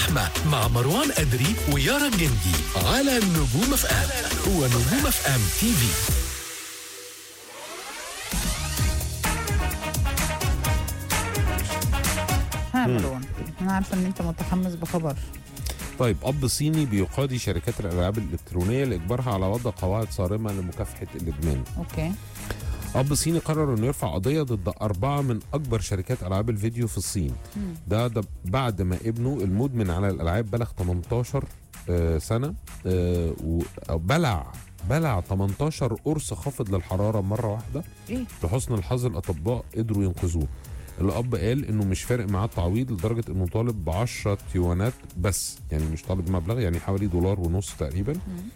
اللحمة مع مروان أدري ويارا جندي على نجوم اف ام هو نجوم اف ام تي في ها مروان انا عارفه ان انت متحمس بخبر طيب اب صيني بيقاضي شركات الالعاب الالكترونيه لاجبارها على وضع قواعد صارمه لمكافحه الادمان اوكي اب صيني قرر انه يرفع قضيه ضد اربعه من اكبر شركات العاب الفيديو في الصين ده, ده بعد ما ابنه المدمن على الالعاب بلغ 18 آه، سنه آه، وبلع بلع 18 قرص خافض للحراره مره واحده ايه لحسن الحظ الاطباء قدروا ينقذوه الاب قال انه مش فارق معاه التعويض لدرجه انه طالب ب 10 يوانات بس يعني مش طالب مبلغ يعني حوالي دولار ونص تقريبا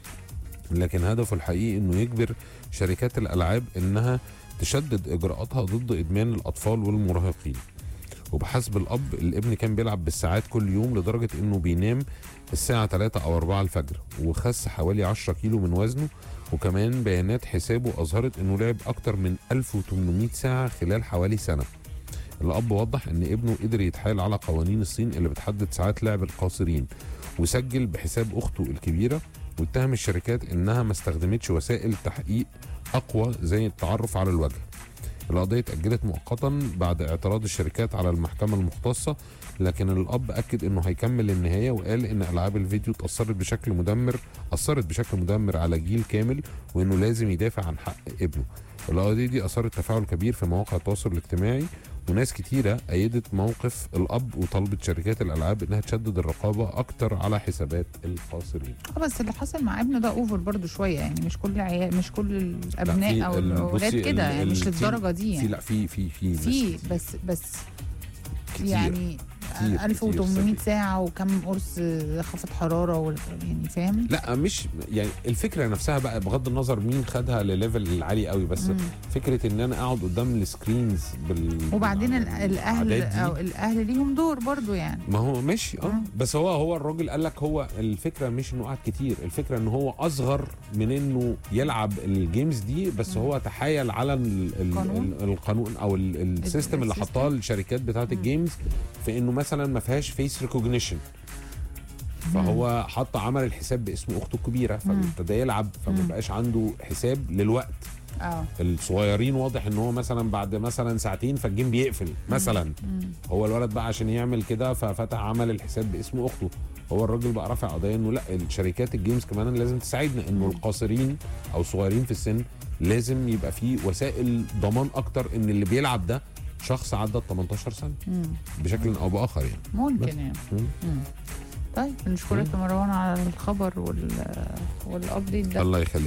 لكن هدفه الحقيقي انه يجبر شركات الالعاب انها تشدد اجراءاتها ضد ادمان الاطفال والمراهقين وبحسب الاب الابن كان بيلعب بالساعات كل يوم لدرجه انه بينام الساعه 3 او 4 الفجر وخس حوالي 10 كيلو من وزنه وكمان بيانات حسابه اظهرت انه لعب اكتر من 1800 ساعه خلال حوالي سنه الاب وضح ان ابنه قدر يتحايل على قوانين الصين اللي بتحدد ساعات لعب القاصرين وسجل بحساب اخته الكبيره واتهم الشركات انها ما استخدمتش وسائل تحقيق اقوى زي التعرف على الوجه القضية اتأجلت مؤقتا بعد اعتراض الشركات على المحكمة المختصة لكن الأب أكد إنه هيكمل للنهاية وقال إن ألعاب الفيديو اتأثرت بشكل مدمر أثرت بشكل مدمر على جيل كامل وإنه لازم يدافع عن حق ابنه القضية دي أثارت تفاعل كبير في مواقع التواصل الاجتماعي وناس كتيرة أيدت موقف الأب وطلبت شركات الألعاب إنها تشدد الرقابة أكتر على حسابات الخاسرين اه بس اللي حصل مع ابنه ده اوفر برضو شويه يعني مش كل عيال مش كل الابناء او ال- الاولاد بصي، كده ال- يعني مش ال- للدرجه دي في يعني لا في في في ناس في كتير. بس بس كتير. يعني كتير، 1800 كتير. ساعه وكم قرص خفض حراره وال- يعني فاهم لا مش يعني الفكره نفسها بقى بغض النظر مين خدها لليفل العالي قوي بس مم. فكره ان انا اقعد قدام السكرينز بال وبعدين ال- الاهل بالأعداد دي. او الاهل ليهم دور برضو يعني ما هو ماشي اه مم. بس هو هو الراجل قال لك هو الفكره مش انه قعد كتير الفكره ان هو اصغر من انه يلعب الجيمز دي بس هو تحايل على ال ال قانون؟ ال القانون او ال- السيستم اللي السيستم. حطاه الشركات بتاعت الجيمز في انه مثلا ما فيهاش فيس ريكوجنيشن فهو حط عمل الحساب باسم اخته الكبيره فابتدى يلعب فما مم. بقاش عنده حساب للوقت اه الصغيرين واضح ان هو مثلا بعد مثلا ساعتين فالجيم بيقفل مثلا هو الولد بقى عشان يعمل كده ففتح عمل الحساب باسم اخته هو الراجل بقى رافع قضيه انه لا الشركات الجيمز كمان لازم تساعدنا انه القاصرين او الصغيرين في السن لازم يبقى في وسائل ضمان اكتر ان اللي بيلعب ده شخص عدى ال 18 سنه مم. بشكل او باخر يعني ممكن بس. يعني مم. مم. طيب نشكرك يا مروان على الخبر وال والابديت ده الله يخليك